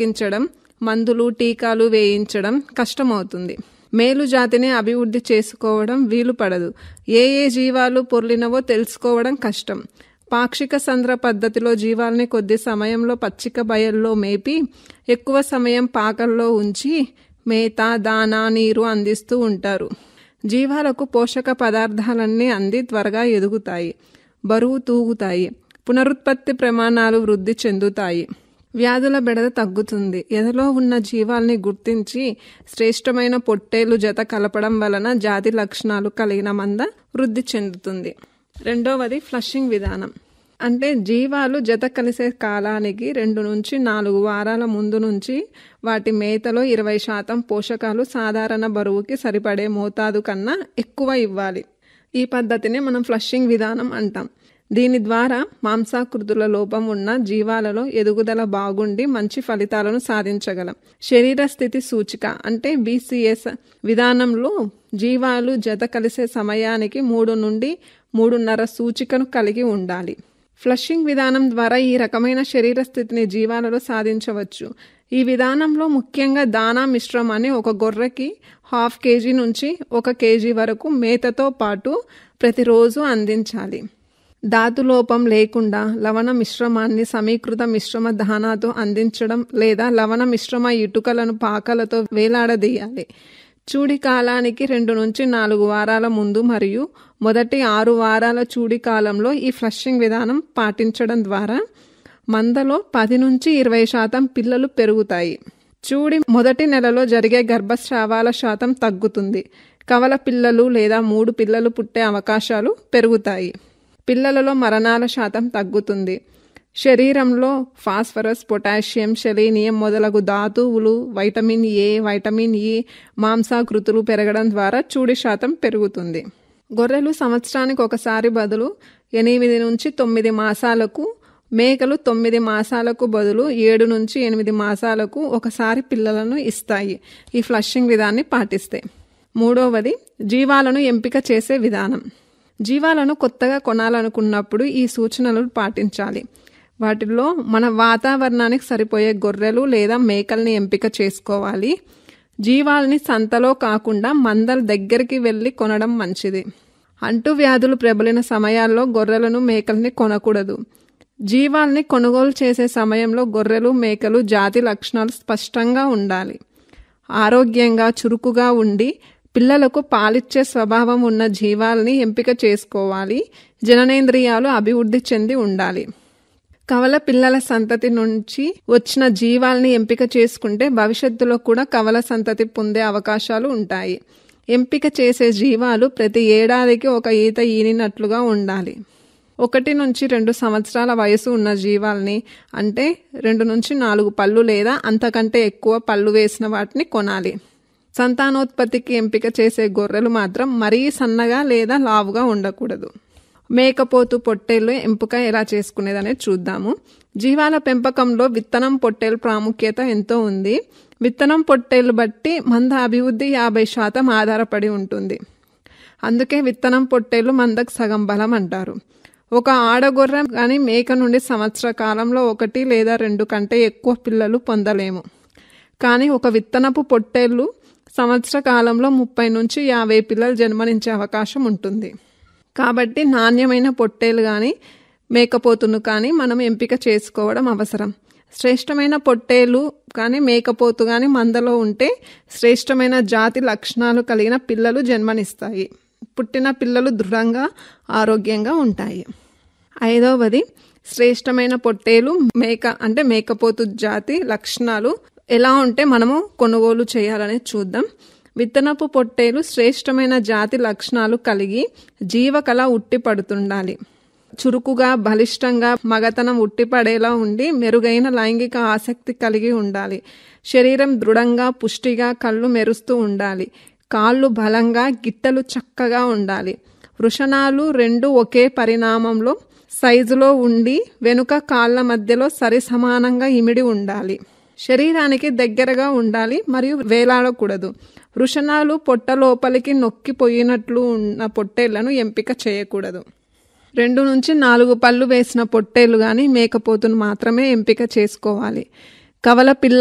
ఎక్కించడం మందులు టీకాలు వేయించడం కష్టమవుతుంది మేలు జాతిని అభివృద్ధి చేసుకోవడం వీలు పడదు ఏ ఏ జీవాలు పొర్లినవో తెలుసుకోవడం కష్టం పాక్షిక సంద్ర పద్ధతిలో జీవాల్ని కొద్ది సమయంలో పచ్చిక బయల్లో మేపి ఎక్కువ సమయం పాకల్లో ఉంచి మేత దానా నీరు అందిస్తూ ఉంటారు జీవాలకు పోషక పదార్థాలన్నీ అంది త్వరగా ఎదుగుతాయి బరువు తూగుతాయి పునరుత్పత్తి ప్రమాణాలు వృద్ధి చెందుతాయి వ్యాధుల బెడద తగ్గుతుంది ఎదలో ఉన్న జీవాల్ని గుర్తించి శ్రేష్టమైన పొట్టేలు జత కలపడం వలన జాతి లక్షణాలు కలిగిన మంద వృద్ధి చెందుతుంది రెండవది ఫ్లషింగ్ విధానం అంటే జీవాలు జత కలిసే కాలానికి రెండు నుంచి నాలుగు వారాల ముందు నుంచి వాటి మేతలో ఇరవై శాతం పోషకాలు సాధారణ బరువుకి సరిపడే మోతాదు కన్నా ఎక్కువ ఇవ్వాలి ఈ పద్ధతిని మనం ఫ్లషింగ్ విధానం అంటాం దీని ద్వారా మాంసాకృతుల లోపం ఉన్న జీవాలలో ఎదుగుదల బాగుండి మంచి ఫలితాలను సాధించగలం శరీర స్థితి సూచిక అంటే బీసీఎస్ విధానంలో జీవాలు జత కలిసే సమయానికి మూడు నుండి మూడున్నర సూచికను కలిగి ఉండాలి ఫ్లషింగ్ విధానం ద్వారా ఈ రకమైన శరీర స్థితిని జీవాలలో సాధించవచ్చు ఈ విధానంలో ముఖ్యంగా దానా మిశ్రమాన్ని ఒక గొర్రెకి హాఫ్ కేజీ నుంచి ఒక కేజీ వరకు మేతతో పాటు ప్రతిరోజు అందించాలి ధాతులోపం లేకుండా లవణ మిశ్రమాన్ని సమీకృత మిశ్రమ దానాతో అందించడం లేదా లవణ మిశ్రమ ఇటుకలను పాకలతో వేలాడదీయాలి చూడి కాలానికి రెండు నుంచి నాలుగు వారాల ముందు మరియు మొదటి ఆరు వారాల చూడి కాలంలో ఈ ఫ్లషింగ్ విధానం పాటించడం ద్వారా మందలో పది నుంచి ఇరవై శాతం పిల్లలు పెరుగుతాయి చూడి మొదటి నెలలో జరిగే గర్భస్రావాల శాతం తగ్గుతుంది కవల పిల్లలు లేదా మూడు పిల్లలు పుట్టే అవకాశాలు పెరుగుతాయి పిల్లలలో మరణాల శాతం తగ్గుతుంది శరీరంలో ఫాస్ఫరస్ పొటాషియం సెలీనియం మొదలగు ధాతువులు వైటమిన్ ఏ వైటమిన్ ఈ మాంసాకృతులు పెరగడం ద్వారా చూడి శాతం పెరుగుతుంది గొర్రెలు సంవత్సరానికి ఒకసారి బదులు ఎనిమిది నుంచి తొమ్మిది మాసాలకు మేకలు తొమ్మిది మాసాలకు బదులు ఏడు నుంచి ఎనిమిది మాసాలకు ఒకసారి పిల్లలను ఇస్తాయి ఈ ఫ్లషింగ్ విధాన్ని పాటిస్తే మూడవది జీవాలను ఎంపిక చేసే విధానం జీవాలను కొత్తగా కొనాలనుకున్నప్పుడు ఈ సూచనలు పాటించాలి వాటిలో మన వాతావరణానికి సరిపోయే గొర్రెలు లేదా మేకల్ని ఎంపిక చేసుకోవాలి జీవాల్ని సంతలో కాకుండా మందల దగ్గరికి వెళ్ళి కొనడం మంచిది అంటువ్యాధులు ప్రబలిన సమయాల్లో గొర్రెలను మేకల్ని కొనకూడదు జీవాల్ని కొనుగోలు చేసే సమయంలో గొర్రెలు మేకలు జాతి లక్షణాలు స్పష్టంగా ఉండాలి ఆరోగ్యంగా చురుకుగా ఉండి పిల్లలకు పాలిచ్చే స్వభావం ఉన్న జీవాల్ని ఎంపిక చేసుకోవాలి జననేంద్రియాలు అభివృద్ధి చెంది ఉండాలి కవల పిల్లల సంతతి నుంచి వచ్చిన జీవాల్ని ఎంపిక చేసుకుంటే భవిష్యత్తులో కూడా కవల సంతతి పొందే అవకాశాలు ఉంటాయి ఎంపిక చేసే జీవాలు ప్రతి ఏడాదికి ఒక ఈత ఈనినట్లుగా ఉండాలి ఒకటి నుంచి రెండు సంవత్సరాల వయసు ఉన్న జీవాల్ని అంటే రెండు నుంచి నాలుగు పళ్ళు లేదా అంతకంటే ఎక్కువ పళ్ళు వేసిన వాటిని కొనాలి సంతానోత్పత్తికి ఎంపిక చేసే గొర్రెలు మాత్రం మరీ సన్నగా లేదా లావుగా ఉండకూడదు మేకపోతు పొట్టేళ్ళు ఎంపిక ఎలా చేసుకునేదనేది చూద్దాము జీవాల పెంపకంలో విత్తనం పొట్టేలు ప్రాముఖ్యత ఎంతో ఉంది విత్తనం పొట్టేలు బట్టి మంద అభివృద్ధి యాభై శాతం ఆధారపడి ఉంటుంది అందుకే విత్తనం పొట్టేలు మందకు సగం బలం అంటారు ఒక ఆడగొర్రె కానీ మేక నుండి సంవత్సర కాలంలో ఒకటి లేదా రెండు కంటే ఎక్కువ పిల్లలు పొందలేము కానీ ఒక విత్తనపు పొట్టేళ్ళు సంవత్సర కాలంలో ముప్పై నుంచి యాభై పిల్లలు జన్మనించే అవకాశం ఉంటుంది కాబట్టి నాణ్యమైన పొట్టేలు కానీ మేకపోతును కానీ మనం ఎంపిక చేసుకోవడం అవసరం శ్రేష్టమైన పొట్టేలు కానీ మేకపోతు కానీ మందలో ఉంటే శ్రేష్టమైన జాతి లక్షణాలు కలిగిన పిల్లలు జన్మనిస్తాయి పుట్టిన పిల్లలు దృఢంగా ఆరోగ్యంగా ఉంటాయి ఐదవది శ్రేష్టమైన పొట్టేలు మేక అంటే మేకపోతు జాతి లక్షణాలు ఎలా ఉంటే మనము కొనుగోలు చేయాలని చూద్దాం విత్తనపు పొట్టేలు శ్రేష్టమైన జాతి లక్షణాలు కలిగి జీవకళ ఉట్టి పడుతుండాలి చురుకుగా బలిష్టంగా మగతనం ఉట్టిపడేలా ఉండి మెరుగైన లైంగిక ఆసక్తి కలిగి ఉండాలి శరీరం దృఢంగా పుష్టిగా కళ్ళు మెరుస్తూ ఉండాలి కాళ్ళు బలంగా గిట్టలు చక్కగా ఉండాలి వృషణాలు రెండు ఒకే పరిణామంలో సైజులో ఉండి వెనుక కాళ్ళ మధ్యలో సరి సమానంగా ఇమిడి ఉండాలి శరీరానికి దగ్గరగా ఉండాలి మరియు వేలాడకూడదు వృషణాలు పొట్ట లోపలికి నొక్కిపోయినట్లు ఉన్న పొట్టేళ్లను ఎంపిక చేయకూడదు రెండు నుంచి నాలుగు పళ్ళు వేసిన పొట్టేలు కానీ మేకపోతును మాత్రమే ఎంపిక చేసుకోవాలి కవల పిల్ల